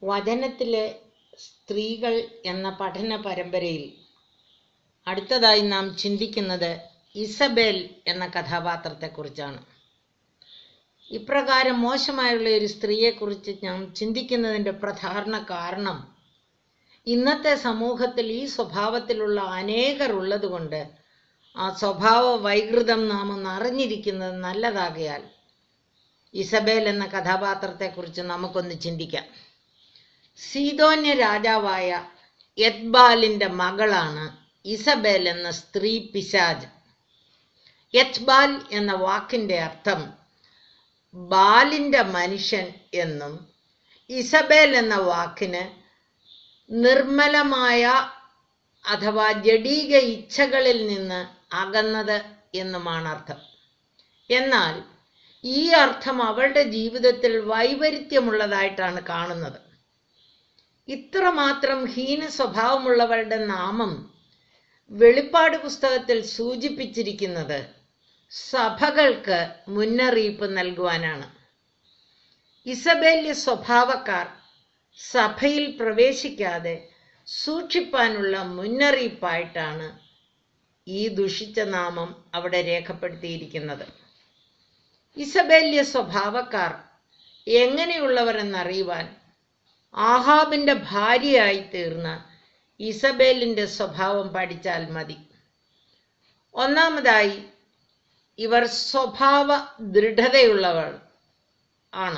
വചനത്തിലെ സ്ത്രീകൾ എന്ന പഠന പരമ്പരയിൽ അടുത്തതായി നാം ചിന്തിക്കുന്നത് ഇസബേൽ എന്ന കഥാപാത്രത്തെക്കുറിച്ചാണ് ഇപ്രകാരം മോശമായുള്ള ഒരു സ്ത്രീയെക്കുറിച്ച് നാം ചിന്തിക്കുന്നതിൻ്റെ പ്രധാന കാരണം ഇന്നത്തെ സമൂഹത്തിൽ ഈ സ്വഭാവത്തിലുള്ള അനേകർ ഉള്ളതുകൊണ്ട് ആ സ്വഭാവ വൈകൃതം നാം ഒന്ന് അറിഞ്ഞിരിക്കുന്നത് നല്ലതാകയാൽ ഇസബേൽ എന്ന കഥാപാത്രത്തെക്കുറിച്ച് നമുക്കൊന്ന് ചിന്തിക്കാം സീതോന്യ രാജാവായ യത്ബാലിന്റെ മകളാണ് ഇസബേൽ എന്ന സ്ത്രീ പിശാജ് യത്ബാൽ എന്ന വാക്കിന്റെ അർത്ഥം ബാലിന്റെ മനുഷ്യൻ എന്നും ഇസബേൽ എന്ന വാക്കിന് നിർമ്മലമായ അഥവാ ജഡീക ഇച്ഛകളിൽ നിന്ന് അകന്നത് എന്നുമാണ് അർത്ഥം എന്നാൽ ഈ അർത്ഥം അവളുടെ ജീവിതത്തിൽ വൈപരീത്യമുള്ളതായിട്ടാണ് കാണുന്നത് ഇത്രമാത്രം ഹീന സ്വഭാവമുള്ളവളുടെ നാമം വെളിപ്പാട് പുസ്തകത്തിൽ സൂചിപ്പിച്ചിരിക്കുന്നത് സഭകൾക്ക് മുന്നറിയിപ്പ് നൽകുവാനാണ് ഇസബേല്യ സ്വഭാവക്കാർ സഭയിൽ പ്രവേശിക്കാതെ സൂക്ഷിപ്പാനുള്ള മുന്നറിയിപ്പായിട്ടാണ് ഈ ദുഷിച്ച നാമം അവിടെ രേഖപ്പെടുത്തിയിരിക്കുന്നത് ഇസബേല്യ സ്വഭാവക്കാർ എങ്ങനെയുള്ളവർ എന്നറിയുവാൻ ആഹാബിന്റെ ഭാര്യയായി തീർന്ന ഇസബേലിന്റെ സ്വഭാവം പഠിച്ചാൽ മതി ഒന്നാമതായി ഇവർ സ്വഭാവ ദൃഢതയുള്ളവർ ആണ്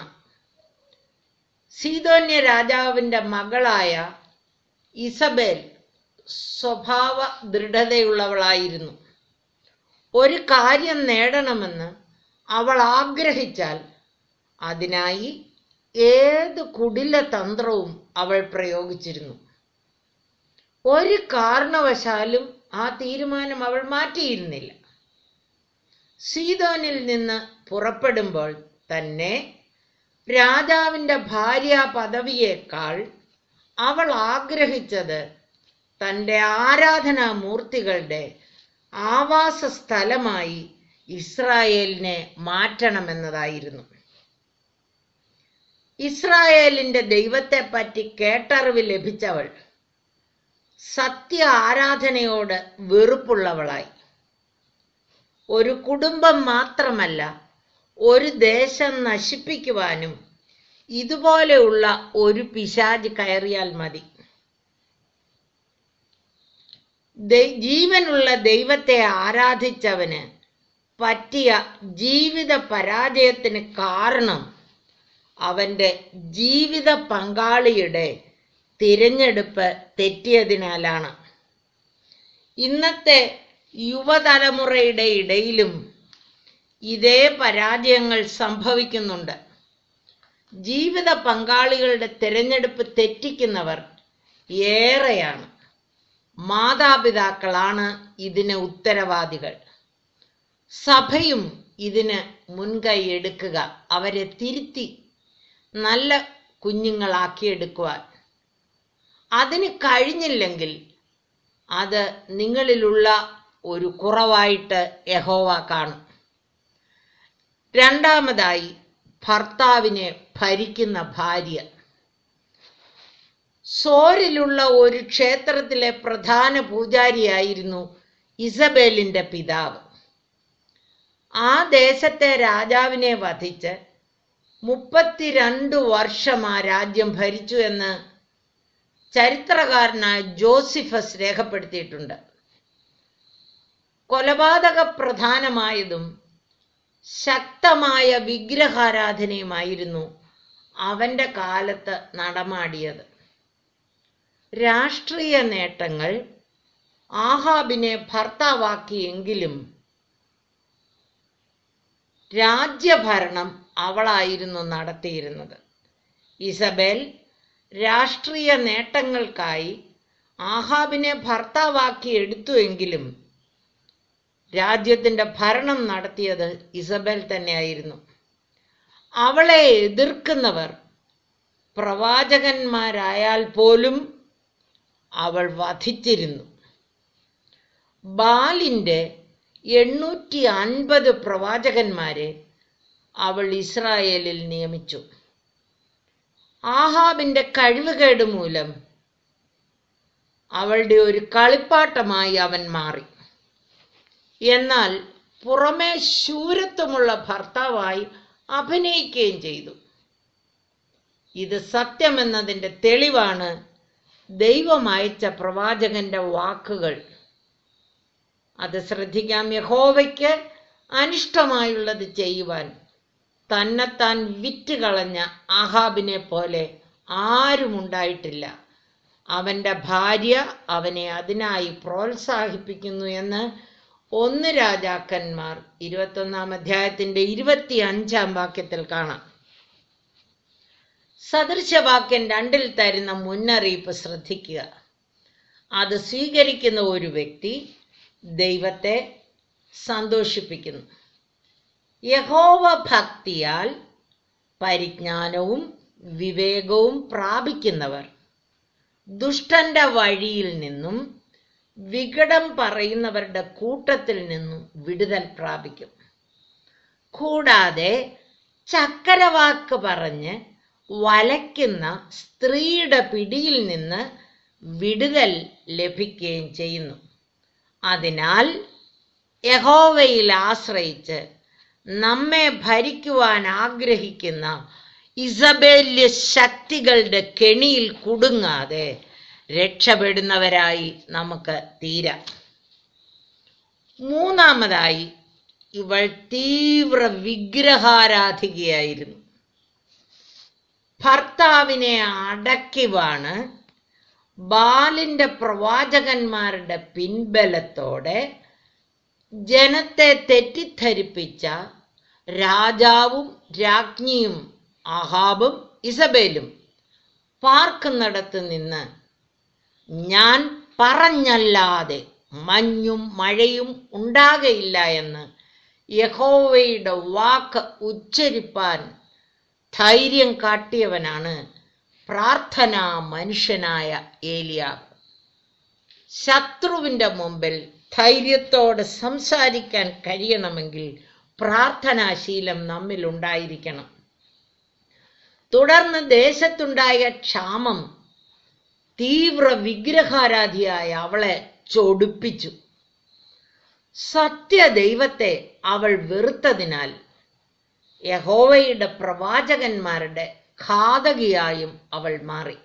സീതോന്യ രാജാവിന്റെ മകളായ ഇസബേൽ സ്വഭാവ ദൃഢതയുള്ളവളായിരുന്നു ഒരു കാര്യം നേടണമെന്ന് അവൾ ആഗ്രഹിച്ചാൽ അതിനായി ഏത് കുടില തന്ത്രവും അവൾ പ്രയോഗിച്ചിരുന്നു ഒരു കാരണവശാലും ആ തീരുമാനം അവൾ മാറ്റിയിരുന്നില്ല സീതോനിൽ നിന്ന് പുറപ്പെടുമ്പോൾ തന്നെ രാജാവിന്റെ ഭാര്യ പദവിയേക്കാൾ അവൾ ആഗ്രഹിച്ചത് തൻ്റെ ആരാധനാ മൂർത്തികളുടെ ആവാസ സ്ഥലമായി ഇസ്രായേലിനെ മാറ്റണമെന്നതായിരുന്നു ഇസ്രായേലിന്റെ ദൈവത്തെ പറ്റി കേട്ടറിവ് ലഭിച്ചവൾ സത്യ ആരാധനയോട് വെറുപ്പുള്ളവളായി ഒരു കുടുംബം മാത്രമല്ല ഒരു ദേശം നശിപ്പിക്കുവാനും ഇതുപോലെയുള്ള ഒരു പിശാജ് കയറിയാൽ മതി ജീവനുള്ള ദൈവത്തെ ആരാധിച്ചവന് പറ്റിയ ജീവിത പരാജയത്തിന് കാരണം അവന്റെ ജീവിത പങ്കാളിയുടെ തിരഞ്ഞെടുപ്പ് തെറ്റിയതിനാലാണ് ഇന്നത്തെ യുവതലമുറയുടെ ഇടയിലും ഇതേ പരാജയങ്ങൾ സംഭവിക്കുന്നുണ്ട് ജീവിത പങ്കാളികളുടെ തിരഞ്ഞെടുപ്പ് തെറ്റിക്കുന്നവർ ഏറെയാണ് മാതാപിതാക്കളാണ് ഇതിന് ഉത്തരവാദികൾ സഭയും ഇതിന് മുൻകൈ എടുക്കുക അവരെ തിരുത്തി നല്ല കുഞ്ഞുങ്ങളാക്കിയെടുക്കുവാൻ അതിന് കഴിഞ്ഞില്ലെങ്കിൽ അത് നിങ്ങളിലുള്ള ഒരു കുറവായിട്ട് യഹോവ കാണും രണ്ടാമതായി ഭർത്താവിനെ ഭരിക്കുന്ന ഭാര്യ സോരിലുള്ള ഒരു ക്ഷേത്രത്തിലെ പ്രധാന പൂജാരിയായിരുന്നു ഇസബേലിന്റെ പിതാവ് ആ ദേശത്തെ രാജാവിനെ വധിച്ച് മുപ്പത്തിരണ്ട് വർഷം ആ രാജ്യം ഭരിച്ചു എന്ന് ചരിത്രകാരനായ ജോസിഫസ് രേഖപ്പെടുത്തിയിട്ടുണ്ട് കൊലപാതക പ്രധാനമായതും ശക്തമായ വിഗ്രഹാരാധനയുമായിരുന്നു അവന്റെ കാലത്ത് നടമാടിയത് രാഷ്ട്രീയ നേട്ടങ്ങൾ ആഹാബിനെ ഭർത്താവാക്കിയെങ്കിലും രാജ്യഭരണം അവളായിരുന്നു നടത്തിയിരുന്നത് ഇസബേൽ രാഷ്ട്രീയ നേട്ടങ്ങൾക്കായി ആഹാബിനെ ഭർത്താവാക്കി എടുത്തുവെങ്കിലും രാജ്യത്തിന്റെ ഭരണം നടത്തിയത് ഇസബേൽ തന്നെയായിരുന്നു അവളെ എതിർക്കുന്നവർ പ്രവാചകന്മാരായാൽ പോലും അവൾ വധിച്ചിരുന്നു ബാലിന്റെ എണ്ണൂറ്റി അൻപത് പ്രവാചകന്മാരെ അവൾ ഇസ്രായേലിൽ നിയമിച്ചു ആഹാബിന്റെ കഴിവുകേട് മൂലം അവളുടെ ഒരു കളിപ്പാട്ടമായി അവൻ മാറി എന്നാൽ പുറമേ ശൂരത്വമുള്ള ഭർത്താവായി അഭിനയിക്കുകയും ചെയ്തു ഇത് സത്യമെന്നതിൻ്റെ തെളിവാണ് ദൈവം അയച്ച പ്രവാചകന്റെ വാക്കുകൾ അത് ശ്രദ്ധിക്കാം യഹോവയ്ക്ക് അനിഷ്ടമായുള്ളത് ചെയ്യുവാൻ തന്നെത്താൻ വിറ്റ് കളഞ്ഞ ആഹാബിനെ പോലെ ആരുമുണ്ടായിട്ടില്ല അവന്റെ ഭാര്യ അവനെ അതിനായി പ്രോത്സാഹിപ്പിക്കുന്നു എന്ന് ഒന്ന് രാജാക്കന്മാർ ഇരുപത്തൊന്നാം അധ്യായത്തിന്റെ ഇരുപത്തി അഞ്ചാം വാക്യത്തിൽ കാണാം സദൃശവാക്യം രണ്ടിൽ തരുന്ന മുന്നറിയിപ്പ് ശ്രദ്ധിക്കുക അത് സ്വീകരിക്കുന്ന ഒരു വ്യക്തി ദൈവത്തെ സന്തോഷിപ്പിക്കുന്നു യഹോവ ഭക്തിയാൽ പരിജ്ഞാനവും വിവേകവും പ്രാപിക്കുന്നവർ ദുഷ്ടന്റെ വഴിയിൽ നിന്നും വികടം പറയുന്നവരുടെ കൂട്ടത്തിൽ നിന്നും വിടുതൽ പ്രാപിക്കും കൂടാതെ ചക്കരവാക്ക് പറഞ്ഞ് വലയ്ക്കുന്ന സ്ത്രീയുടെ പിടിയിൽ നിന്ന് വിടുതൽ ലഭിക്കുകയും ചെയ്യുന്നു അതിനാൽ യഹോവയിൽ ആശ്രയിച്ച് നമ്മെ ഭരിക്കുവാൻ ആഗ്രഹിക്കുന്ന ഇസബേല്യ ശക്തികളുടെ കെണിയിൽ കുടുങ്ങാതെ രക്ഷപ്പെടുന്നവരായി നമുക്ക് തീരാം മൂന്നാമതായി ഇവൾ തീവ്ര വിഗ്രഹാരാധികയായിരുന്നു ഭർത്താവിനെ അടക്കിവാണ് ബാലിന്റെ പ്രവാചകന്മാരുടെ പിൻബലത്തോടെ ജനത്തെ തെറ്റിദ്ധരിപ്പിച്ച രാജാവും രാജ്ഞിയും ആഹാബും ഇസബേലും പാർക്കുന്നിടത്ത് നിന്ന് ഞാൻ പറഞ്ഞല്ലാതെ മഞ്ഞും മഴയും ഉണ്ടാകയില്ല എന്ന് യഹോവയുടെ വാക്ക് ഉച്ചരിപ്പാൻ ധൈര്യം കാട്ടിയവനാണ് പ്രാർത്ഥനാ മനുഷ്യനായ ഏലിയാവ് ശത്രുവിന്റെ മുമ്പിൽ ധൈര്യത്തോടെ സംസാരിക്കാൻ കഴിയണമെങ്കിൽ പ്രാർത്ഥനാശീലം നമ്മിൽ ഉണ്ടായിരിക്കണം തുടർന്ന് ദേശത്തുണ്ടായ ക്ഷാമം തീവ്ര വിഗ്രഹാരാധിയായ അവളെ ചൊടിപ്പിച്ചു സത്യദൈവത്തെ അവൾ വെറുത്തതിനാൽ യഹോവയുടെ പ്രവാചകന്മാരുടെ ഘാതകിയായും അവൾ മാറി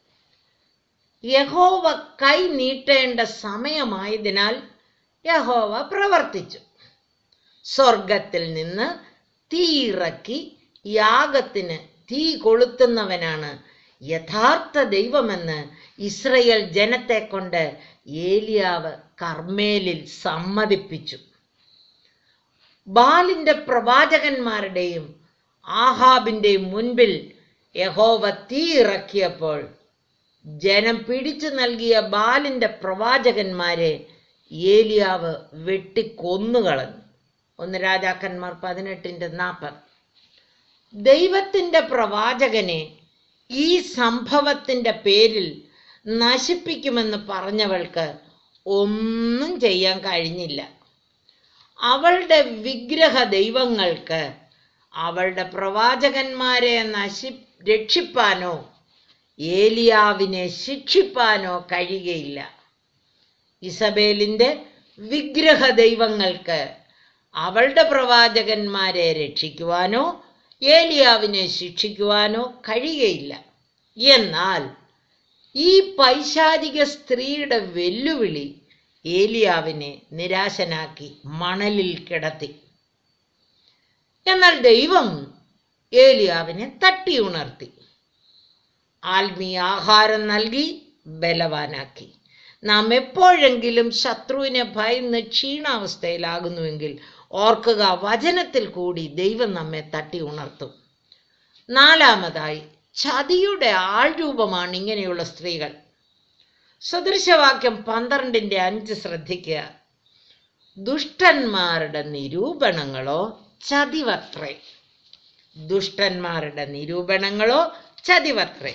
യഹോവ കൈ നീട്ടേണ്ട സമയമായതിനാൽ യഹോവ പ്രവർത്തിച്ചു സ്വർഗത്തിൽ നിന്ന് തീയിറക്കി യാഗത്തിന് തീ കൊളുത്തുന്നവനാണ് യഥാർത്ഥ ദൈവമെന്ന് ഇസ്രയേൽ ജനത്തെ കൊണ്ട് ഏലിയാവ് കർമ്മേലിൽ സമ്മതിപ്പിച്ചു ബാലിന്റെ പ്രവാചകന്മാരുടെയും ആഹാബിന്റെയും മുൻപിൽ യഹോവ തീ ഇറക്കിയപ്പോൾ ജനം പിടിച്ചു നൽകിയ ബാലിന്റെ പ്രവാചകന്മാരെ ഏലിയാവ് വെട്ടിക്കൊന്നുകളഞ്ഞു ഒന്ന് രാജാക്കന്മാർ പതിനെട്ടിന്റെ നാൽപ്പത് ദൈവത്തിന്റെ പ്രവാചകനെ ഈ സംഭവത്തിന്റെ പേരിൽ നശിപ്പിക്കുമെന്ന് പറഞ്ഞവൾക്ക് ഒന്നും ചെയ്യാൻ കഴിഞ്ഞില്ല അവളുടെ വിഗ്രഹ ദൈവങ്ങൾക്ക് അവളുടെ പ്രവാചകന്മാരെ നശി രക്ഷിപ്പാനോ ഏലിയാവിനെ ശിക്ഷിപ്പാനോ കഴിയുകയില്ല ഇസബേലിന്റെ വിഗ്രഹ ദൈവങ്ങൾക്ക് അവളുടെ പ്രവാചകന്മാരെ രക്ഷിക്കുവാനോ ഏലിയാവിനെ ശിക്ഷിക്കുവാനോ കഴിയുകയില്ല എന്നാൽ ഈ പൈശാചിക സ്ത്രീയുടെ വെല്ലുവിളി ഏലിയാവിനെ നിരാശനാക്കി മണലിൽ കിടത്തി എന്നാൽ ദൈവം ഏലിയാവിനെ തട്ടി ഉണർത്തി ആത്മീയ ആഹാരം നൽകി ബലവാനാക്കി നാം എപ്പോഴെങ്കിലും ശത്രുവിനെ ഭയന്ന് ക്ഷീണാവസ്ഥയിലാകുന്നുവെങ്കിൽ ഓർക്കുക വചനത്തിൽ കൂടി ദൈവം നമ്മെ തട്ടി ഉണർത്തും നാലാമതായി ചതിയുടെ ആൾരൂപമാണ് ഇങ്ങനെയുള്ള സ്ത്രീകൾ സദൃശവാക്യം പന്ത്രണ്ടിന്റെ അഞ്ച് ശ്രദ്ധിക്കുക ദുഷ്ടന്മാരുടെ നിരൂപണങ്ങളോ ചതിവത്രേ ദുഷ്ടന്മാരുടെ നിരൂപണങ്ങളോ ചതിവത്രേ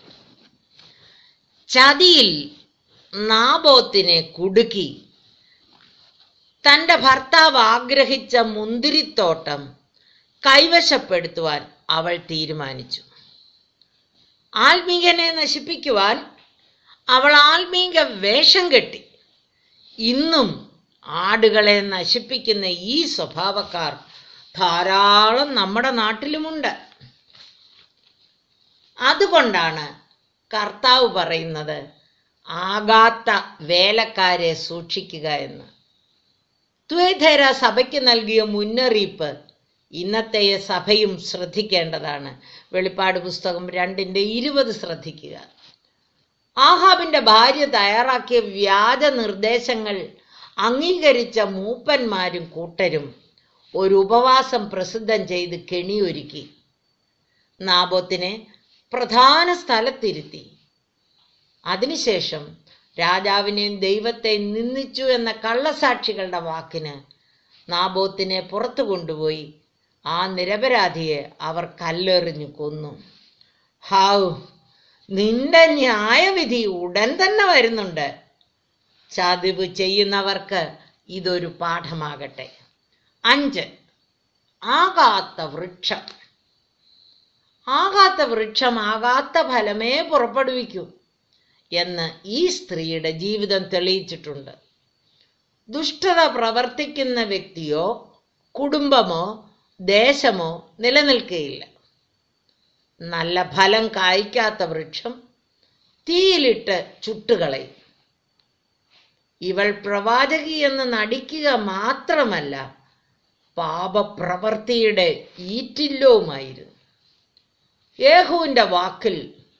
ചതിയിൽ നാബോത്തിനെ കുടുക്കി തന്റെ ഭർത്താവ് ആഗ്രഹിച്ച മുന്തിരിത്തോട്ടം കൈവശപ്പെടുത്തുവാൻ അവൾ തീരുമാനിച്ചു ആത്മീകനെ നശിപ്പിക്കുവാൻ അവൾ ആത്മീക വേഷം കെട്ടി ഇന്നും ആടുകളെ നശിപ്പിക്കുന്ന ഈ സ്വഭാവക്കാർ ധാരാളം നമ്മുടെ നാട്ടിലുമുണ്ട് അതുകൊണ്ടാണ് കർത്താവ് പറയുന്നത് ആകാത്ത വേലക്കാരെ സൂക്ഷിക്കുക എന്ന് ത്വേധര സഭയ്ക്ക് നൽകിയ മുന്നറിയിപ്പ് ഇന്നത്തെ സഭയും ശ്രദ്ധിക്കേണ്ടതാണ് വെളിപ്പാട് പുസ്തകം രണ്ടിന്റെ ഇരുപത് ശ്രദ്ധിക്കുക ആഹാബിന്റെ ഭാര്യ തയ്യാറാക്കിയ വ്യാജ നിർദ്ദേശങ്ങൾ അംഗീകരിച്ച മൂപ്പന്മാരും കൂട്ടരും ഒരു ഉപവാസം പ്രസിദ്ധം ചെയ്ത് കെണിയൊരുക്കി നാബോത്തിനെ പ്രധാന സ്ഥലത്തിരുത്തി അതിനുശേഷം രാജാവിനെയും ദൈവത്തെയും നിന്ദിച്ചു എന്ന കള്ളസാക്ഷികളുടെ വാക്കിന് നാബോത്തിനെ പുറത്തു കൊണ്ടുപോയി ആ നിരപരാധിയെ അവർ കല്ലെറിഞ്ഞു കൊന്നു ഹാവ് നിന്റെ ന്യായവിധി ഉടൻ തന്നെ വരുന്നുണ്ട് ചതിവ് ചെയ്യുന്നവർക്ക് ഇതൊരു പാഠമാകട്ടെ അഞ്ച് ആകാത്ത വൃക്ഷം ആകാത്ത വൃക്ഷം ആകാത്ത ഫലമേ പുറപ്പെടുവിക്കൂ എന്ന് ഈ സ്ത്രീയുടെ ജീവിതം തെളിയിച്ചിട്ടുണ്ട് ദുഷ്ടത പ്രവർത്തിക്കുന്ന വ്യക്തിയോ കുടുംബമോ ദേശമോ നിലനിൽക്കുകയില്ല നല്ല ഫലം കായ്ക്കാത്ത വൃക്ഷം തീയിലിട്ട് ചുട്ടുകളയും ഇവൾ പ്രവാചകി എന്ന് നടിക്കുക മാത്രമല്ല പാപപ്രവർത്തിയുടെ ഈറ്റില്ലവുമായിരുന്നു യേഹുവിന്റെ വാക്കിൽ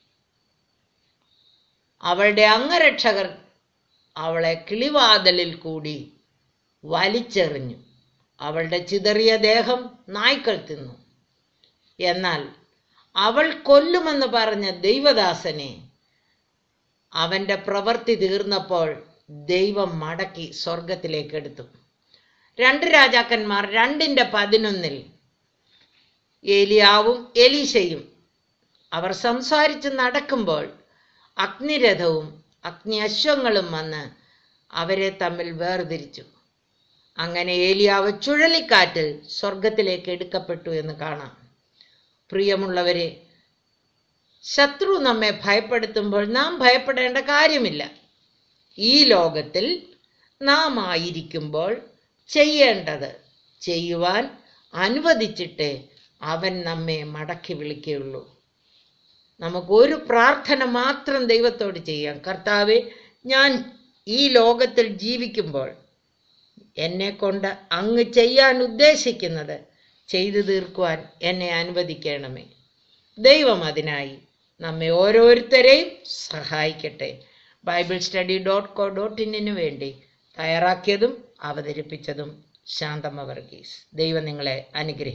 അവളുടെ അംഗരക്ഷകർ അവളെ കിളിവാതലിൽ കൂടി വലിച്ചെറിഞ്ഞു അവളുടെ ചിതറിയ ദേഹം നായ്ക്കൾ തിന്നു എന്നാൽ അവൾ കൊല്ലുമെന്ന് പറഞ്ഞ ദൈവദാസനെ അവന്റെ പ്രവൃത്തി തീർന്നപ്പോൾ ദൈവം മടക്കി സ്വർഗത്തിലേക്ക് എടുത്തു രണ്ട് രാജാക്കന്മാർ രണ്ടിന്റെ പതിനൊന്നിൽ ഏലിയാവും എലീശയും അവർ സംസാരിച്ച് നടക്കുമ്പോൾ അഗ്നിരഥവും അഗ്നി അശ്വങ്ങളും വന്ന് അവരെ തമ്മിൽ വേർതിരിച്ചു അങ്ങനെ ഏലിയാവ് ചുഴലിക്കാറ്റിൽ സ്വർഗത്തിലേക്ക് എടുക്കപ്പെട്ടു എന്ന് കാണാം പ്രിയമുള്ളവരെ ശത്രു നമ്മെ ഭയപ്പെടുത്തുമ്പോൾ നാം ഭയപ്പെടേണ്ട കാര്യമില്ല ഈ ലോകത്തിൽ നാം ആയിരിക്കുമ്പോൾ ചെയ്യേണ്ടത് ചെയ്യുവാൻ അനുവദിച്ചിട്ടേ അവൻ നമ്മെ മടക്കി വിളിക്കുകയുള്ളൂ നമുക്ക് ഒരു പ്രാർത്ഥന മാത്രം ദൈവത്തോട് ചെയ്യാം കർത്താവെ ഞാൻ ഈ ലോകത്തിൽ ജീവിക്കുമ്പോൾ എന്നെ കൊണ്ട് അങ്ങ് ചെയ്യാൻ ഉദ്ദേശിക്കുന്നത് ചെയ്തു തീർക്കുവാൻ എന്നെ അനുവദിക്കണമേ ദൈവം അതിനായി നമ്മെ ഓരോരുത്തരെയും സഹായിക്കട്ടെ Bible study dot co dot ഇന്നിനു വേണ്ടി തയ്യാറാക്കിയതും അവതരിപ്പിച്ചതും ശാന്തമ്മ വർഗീസ് ദൈവം നിങ്ങളെ അനുഗ്രഹിക്കും